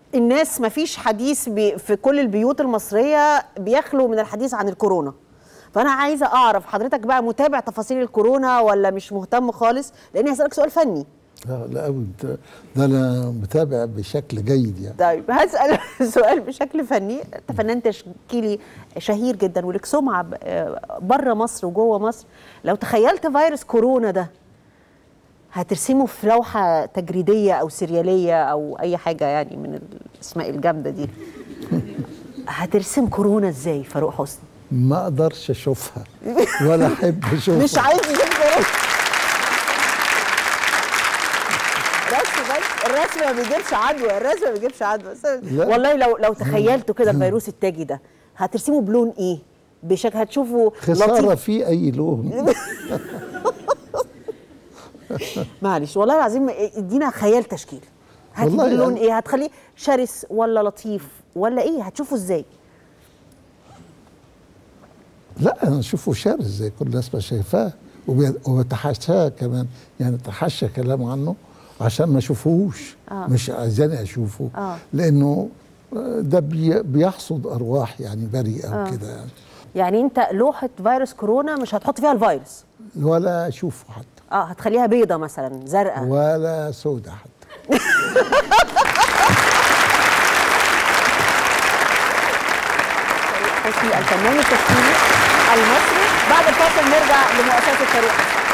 الناس ما فيش حديث بي في كل البيوت المصريه بيخلو من الحديث عن الكورونا فانا عايزه اعرف حضرتك بقى متابع تفاصيل الكورونا ولا مش مهتم خالص لاني هسالك سؤال فني لا لا قوي ده انا متابع بشكل جيد يعني طيب هسال سؤال بشكل فني انت فنان تشكيلي شهير جدا ولك سمعه بره مصر وجوه مصر لو تخيلت فيروس كورونا ده هترسمه في لوحه تجريديه او سرياليه او اي حاجه يعني من الاسماء الجامده دي هترسم كورونا ازاي فاروق حسني ما اقدرش اشوفها ولا احب اشوفها مش عايز يشوف كورونا رسم بس الرسم ما بيجيبش عدوى الرسم ما بيجيبش عدوى والله لو لو تخيلتوا كده الفيروس التاجي ده هترسمه بلون ايه؟ بشكل هتشوفوا خساره في اي لون معلش والله العظيم ادينا خيال تشكيل هتدي لون يعني ايه؟ هتخليه شرس ولا لطيف ولا ايه؟ هتشوفه ازاي؟ لا انا اشوفه شرس زي كل الناس ما شايفاه وبتحاشاه كمان يعني اتحاشى كلام عنه عشان ما اشوفوش آه. مش عايزاني اشوفه آه. لانه ده بي بيحصد ارواح يعني بريئه آه. وكده يعني يعني انت لوحه فيروس كورونا مش هتحط فيها الفيروس ولا اشوفه حتى اه هتخليها بيضه مثلا زرقاء ولا سودة حتى حسني الفنان التشكيلي المصري بعد الفاصل نرجع لمؤسسه فريق